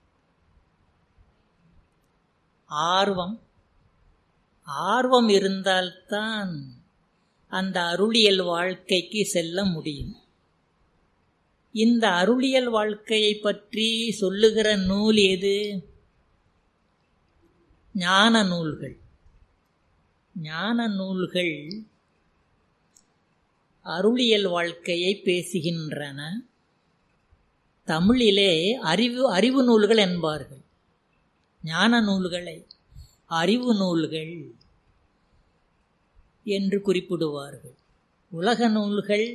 ஆர்வம் ஆர்வம் இருந்தால்தான் அந்த அருளியல் வாழ்க்கைக்கு செல்ல முடியும் இந்த அருளியல் வாழ்க்கையை பற்றி சொல்லுகிற நூல் எது ஞான நூல்கள் ஞான நூல்கள் அருளியல் வாழ்க்கையை பேசுகின்றன தமிழிலே அறிவு அறிவு நூல்கள் என்பார்கள் ஞான நூல்களை அறிவு நூல்கள் என்று குறிப்பிடுவார்கள் உலக நூல்கள்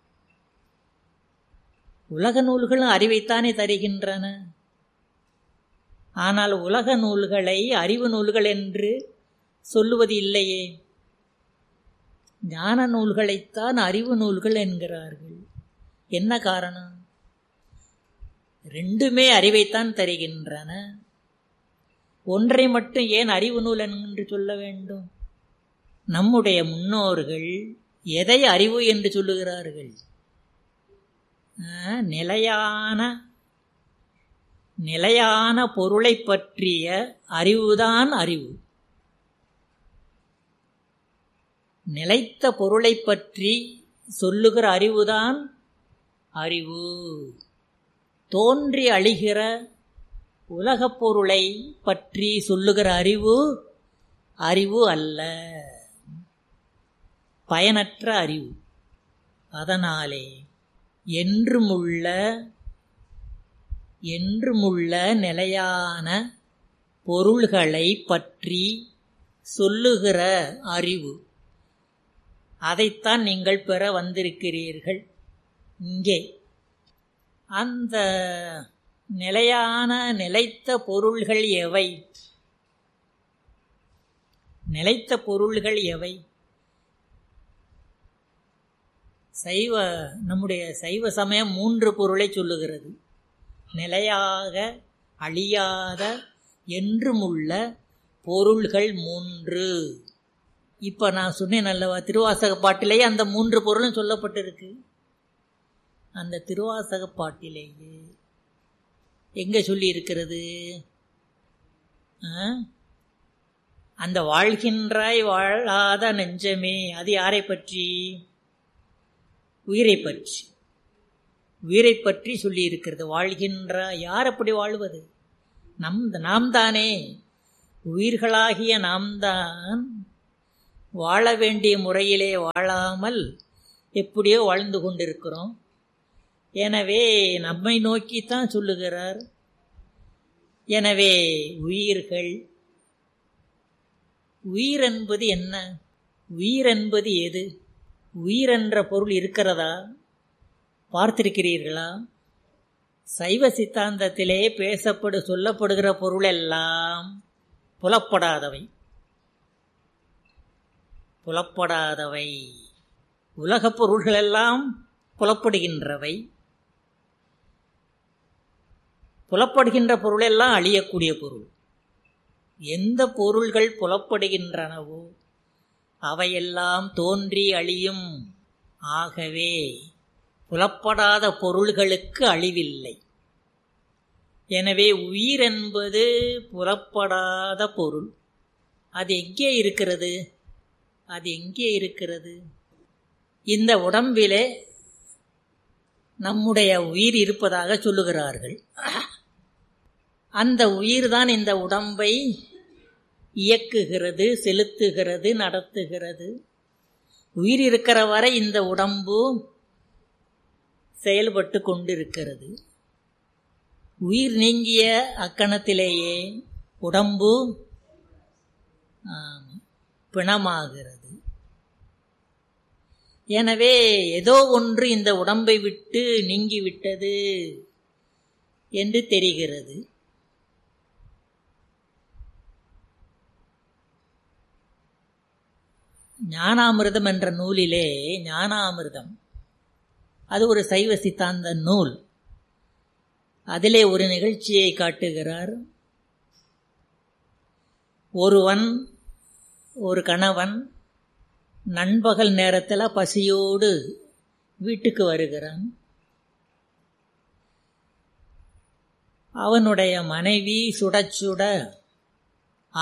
உலக நூல்களும் அறிவைத்தானே தருகின்றன ஆனால் உலக நூல்களை அறிவு நூல்கள் என்று சொல்லுவது இல்லையே ஞான நூல்களைத்தான் அறிவு நூல்கள் என்கிறார்கள் என்ன காரணம் ரெண்டுமே அறிவைத்தான் தருகின்றன ஒன்றை மட்டும் ஏன் அறிவு நூல் என்று சொல்ல வேண்டும் நம்முடைய முன்னோர்கள் எதை அறிவு என்று சொல்லுகிறார்கள் நிலையான நிலையான பொருளை பற்றிய அறிவுதான் அறிவு நிலைத்த பொருளை பற்றி சொல்லுகிற அறிவுதான் அறிவு தோன்றி அழிகிற உலகப் பொருளை பற்றி சொல்லுகிற அறிவு அறிவு அல்ல பயனற்ற அறிவு அதனாலே என்றுமுள்ள என்றுமுள்ள நிலையான பொருள்களை பற்றி சொல்லுகிற அறிவு அதைத்தான் நீங்கள் பெற வந்திருக்கிறீர்கள் இங்கே அந்த நிலையான நிலைத்த பொருள்கள் எவை நிலைத்த பொருள்கள் எவை சைவ நம்முடைய சைவ சமயம் மூன்று பொருளை சொல்லுகிறது நிலையாக அழியாத என்றுமுள்ள பொருள்கள் மூன்று இப்போ நான் சொன்னேன் அல்லவா திருவாசக பாட்டிலேயே அந்த மூன்று பொருளும் சொல்லப்பட்டிருக்கு அந்த திருவாசக பாட்டிலேயே எங்கே சொல்லி இருக்கிறது அந்த வாழ்கின்றாய் வாழாத நெஞ்சமே அது யாரை பற்றி உயிரை பற்றி உயிரை பற்றி சொல்லி இருக்கிறது வாழ்கின்ற யார் அப்படி வாழ்வது நம் நாம் தானே உயிர்களாகிய நாம் தான் வாழ வேண்டிய முறையிலே வாழாமல் எப்படியோ வாழ்ந்து கொண்டிருக்கிறோம் எனவே நம்மை நோக்கித்தான் சொல்லுகிறார் எனவே உயிர்கள் உயிர் என்பது என்ன உயிர் என்பது எது உயிர் என்ற பொருள் இருக்கிறதா பார்த்திருக்கிறீர்களா சைவ சித்தாந்தத்திலே பேசப்படு சொல்லப்படுகிற பொருள் எல்லாம் புலப்படாதவை புலப்படாதவை உலகப் பொருள்களெல்லாம் புலப்படுகின்றவை புலப்படுகின்ற பொருளெல்லாம் அழியக்கூடிய பொருள் எந்த பொருள்கள் புலப்படுகின்றனவோ அவையெல்லாம் தோன்றி அழியும் ஆகவே புலப்படாத பொருள்களுக்கு அழிவில்லை எனவே உயிர் என்பது புலப்படாத பொருள் அது எங்கே இருக்கிறது அது எங்கே இருக்கிறது இந்த உடம்பிலே நம்முடைய உயிர் இருப்பதாக சொல்லுகிறார்கள் அந்த உயிர் தான் இந்த உடம்பை இயக்குகிறது செலுத்துகிறது நடத்துகிறது உயிர் இருக்கிற வரை இந்த உடம்பு செயல்பட்டு கொண்டிருக்கிறது உயிர் நீங்கிய அக்கணத்திலேயே உடம்பு பிணமாகிறது எனவே ஏதோ ஒன்று இந்த உடம்பை விட்டு நீங்கிவிட்டது என்று தெரிகிறது ஞானாமிர்தம் என்ற நூலிலே ஞானாமிர்தம் அது ஒரு சைவ சித்தாந்த நூல் அதிலே ஒரு நிகழ்ச்சியை காட்டுகிறார் ஒருவன் ஒரு கணவன் நண்பகல் நேரத்தில் பசியோடு வீட்டுக்கு வருகிறான் அவனுடைய மனைவி சுட சுட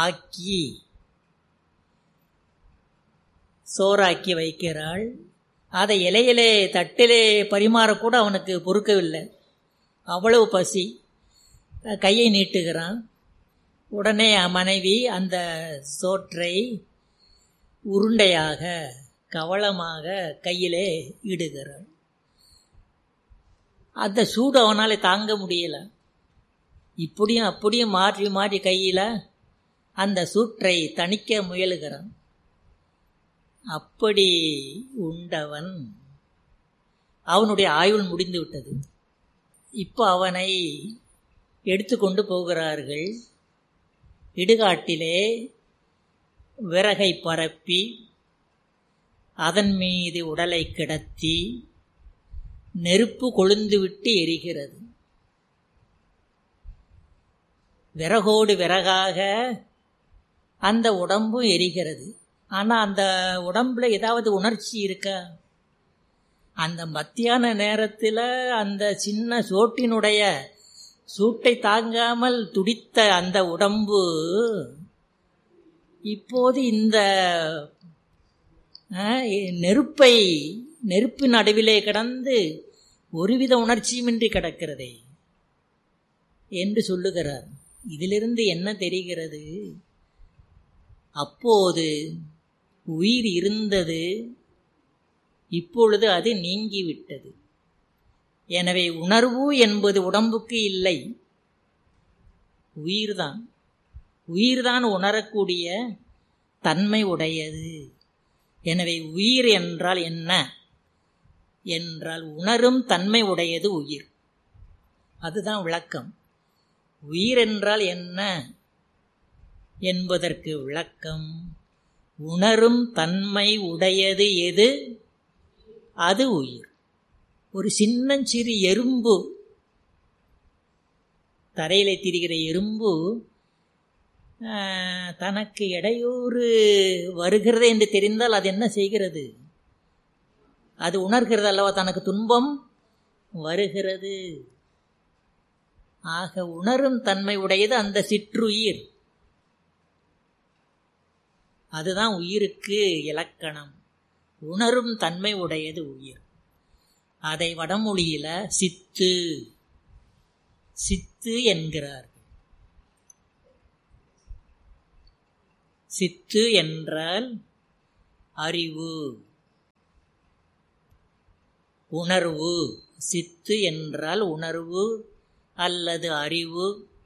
ஆக்கி சோறாக்கி வைக்கிறாள் அதை இலையிலே தட்டிலே பரிமாறக்கூட அவனுக்கு பொறுக்கவில்லை அவ்வளவு பசி கையை நீட்டுகிறான் உடனே மனைவி அந்த சோற்றை உருண்டையாக கவளமாக கையிலே இடுகிறாள் அந்த சூடு அவனால் தாங்க முடியல இப்படியும் அப்படியும் மாற்றி மாற்றி கையில் அந்த சூற்றை தணிக்க முயலுகிறான் அப்படி உண்டவன் அவனுடைய ஆயுள் முடிந்து விட்டது இப்போ அவனை எடுத்துக்கொண்டு போகிறார்கள் இடுகாட்டிலே விறகை பரப்பி அதன் மீது உடலை கிடத்தி நெருப்பு கொழுந்துவிட்டு எரிகிறது விறகோடு விறகாக அந்த உடம்பும் எரிகிறது ஆனால் அந்த உடம்புல ஏதாவது உணர்ச்சி இருக்கா அந்த மத்தியான நேரத்தில் அந்த சின்ன சோட்டினுடைய சூட்டை தாங்காமல் துடித்த அந்த உடம்பு இப்போது இந்த நெருப்பை நெருப்பின் நடுவிலே கிடந்து ஒருவித உணர்ச்சியுமின்றி கிடக்கிறதே என்று சொல்லுகிறார் இதிலிருந்து என்ன தெரிகிறது அப்போது உயிர் இருந்தது இப்பொழுது அது நீங்கிவிட்டது எனவே உணர்வு என்பது உடம்புக்கு இல்லை உயிர்தான் உயிர்தான் உணரக்கூடிய தன்மை உடையது எனவே உயிர் என்றால் என்ன என்றால் உணரும் தன்மை உடையது உயிர் அதுதான் விளக்கம் உயிர் என்றால் என்ன என்பதற்கு விளக்கம் உணரும் தன்மை உடையது எது அது உயிர் ஒரு சின்னஞ்சிறு எறும்பு தரையிலே திரிகிற எறும்பு தனக்கு இடையூறு வருகிறது என்று தெரிந்தால் அது என்ன செய்கிறது அது உணர்கிறது அல்லவா தனக்கு துன்பம் வருகிறது ஆக உணரும் தன்மை உடையது அந்த சிற்றுயிர் அதுதான் உயிருக்கு இலக்கணம் உணரும் தன்மை உடையது உயிர் அதை வடமொழியில சித்து சித்து என்கிறார் சித்து என்றால் அறிவு உணர்வு சித்து என்றால் உணர்வு அல்லது அறிவு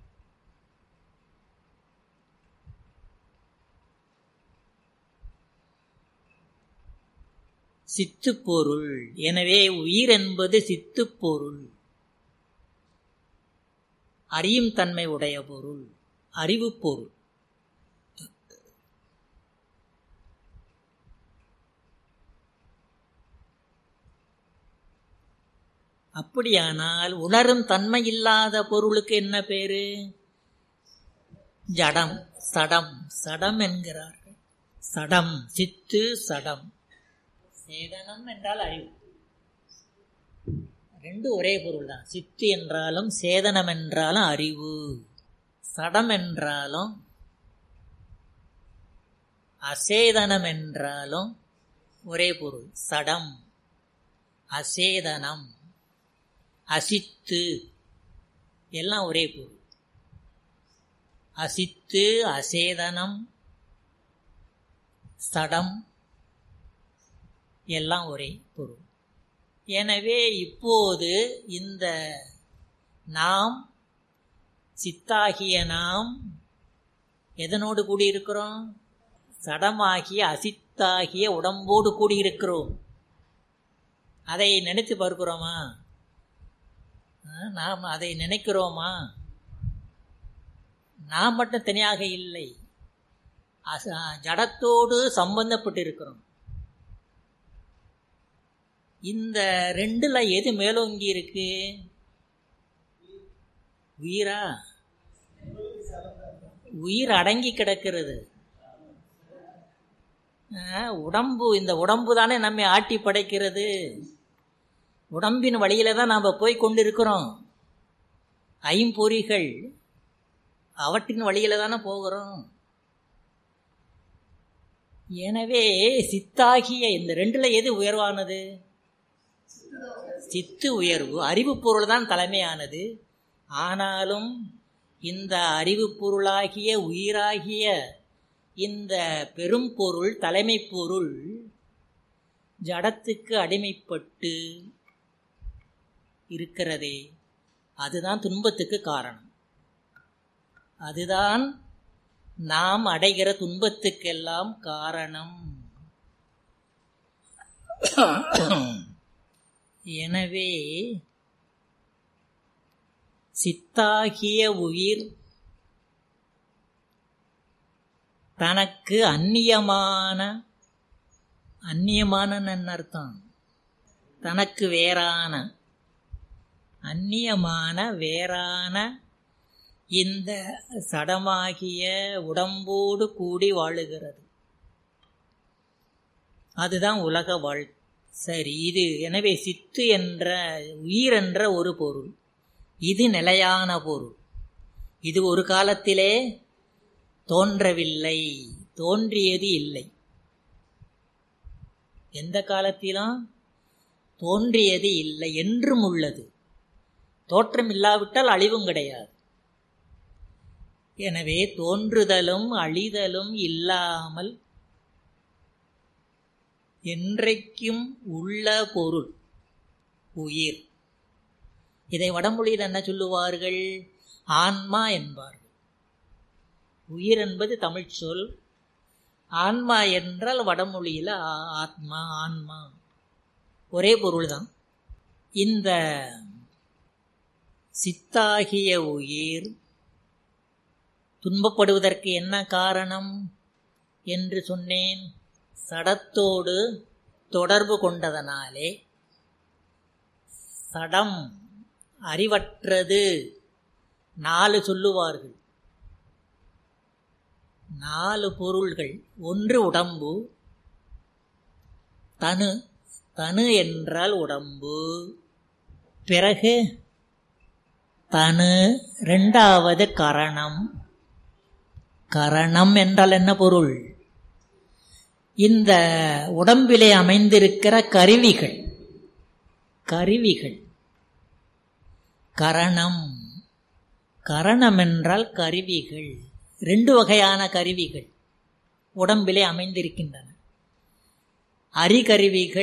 சித்துப்பொருள் எனவே உயிர் என்பது சித்துப்பொருள் அறியும் தன்மை உடைய பொருள் அறிவு பொருள் அப்படியானால் உணரும் தன்மை இல்லாத பொருளுக்கு என்ன பேரு ஜடம் சடம் சடம் என்கிறார்கள் சடம் சித்து சடம் சேதனம் என்றால் அறிவு ரெண்டு ஒரே பொருள் தான் சித்து என்றாலும் சேதனம் என்றாலும் அறிவு சடம் என்றாலும் அசேதனம் என்றாலும் ஒரே பொருள் சடம் அசேதனம் அசித்து எல்லாம் ஒரே பொருள் அசித்து அசேதனம் சடம் எல்லாம் ஒரே பொருள் எனவே இப்போது இந்த நாம் சித்தாகிய நாம் எதனோடு கூடியிருக்கிறோம் சடமாகிய அசித்தாகிய உடம்போடு கூடியிருக்கிறோம் அதை நினைத்து பார்க்கிறோமா நாம் அதை நினைக்கிறோமா நாம் மட்டும் தனியாக இல்லை ஜடத்தோடு சம்பந்தப்பட்டிருக்கிறோம் இந்த ரெண்டுல எது மேலோங்கி இருக்கு உயிரா உயிர் அடங்கி கிடக்கிறது உடம்பு இந்த உடம்பு தானே நம்மை ஆட்டி படைக்கிறது உடம்பின் வழியில தான் நாம் போய் கொண்டிருக்கிறோம் ஐம்பொறிகள் அவற்றின் வழியில தானே போகிறோம் எனவே சித்தாகிய இந்த ரெண்டுல எது உயர்வானது சித்து உயர்வு அறிவு பொருள் தான் தலைமையானது ஆனாலும் இந்த அறிவு பொருளாகிய உயிராகிய இந்த பெரும் பொருள் தலைமை பொருள் ஜடத்துக்கு அடிமைப்பட்டு இருக்கிறதே அதுதான் துன்பத்துக்கு காரணம் அதுதான் நாம் அடைகிற துன்பத்துக்கெல்லாம் காரணம் எனவே சித்தாகிய உயிர் தனக்கு அந்நியமான அந்நியமான அர்த்தம் தனக்கு வேறான அந்நியமான வேறான இந்த சடமாகிய உடம்போடு கூடி வாழுகிறது அதுதான் உலக வாழ் சரி இது எனவே சித்து என்ற உயிர் என்ற ஒரு பொருள் இது நிலையான பொருள் இது ஒரு காலத்திலே தோன்றவில்லை தோன்றியது இல்லை எந்த காலத்திலும் தோன்றியது இல்லை என்றும் உள்ளது தோற்றம் இல்லாவிட்டால் அழிவும் கிடையாது எனவே தோன்றுதலும் அழிதலும் இல்லாமல் என்றைக்கும் உள்ள பொருள் உயிர் இதை வடமொழியில் என்ன சொல்லுவார்கள் ஆன்மா என்பார்கள் உயிர் என்பது தமிழ் சொல் ஆன்மா என்றால் வடமொழியில் ஆத்மா ஆன்மா ஒரே பொருள்தான் இந்த சித்தாகிய உயிர் துன்பப்படுவதற்கு என்ன காரணம் என்று சொன்னேன் சடத்தோடு தொடர்பு கொண்டதனாலே சடம் அறிவற்றது நாலு சொல்லுவார்கள் நாலு பொருள்கள் ஒன்று உடம்பு தனு தனு என்றால் உடம்பு பிறகு தனு ரெண்டாவது கரணம் கரணம் என்றால் என்ன பொருள் இந்த உடம்பிலே அமைந்திருக்கிற கருவிகள் கருவிகள் கரணம் கரணம் என்றால் கருவிகள் ரெண்டு வகையான கருவிகள் உடம்பிலே அமைந்திருக்கின்றன அரிகருவிகள்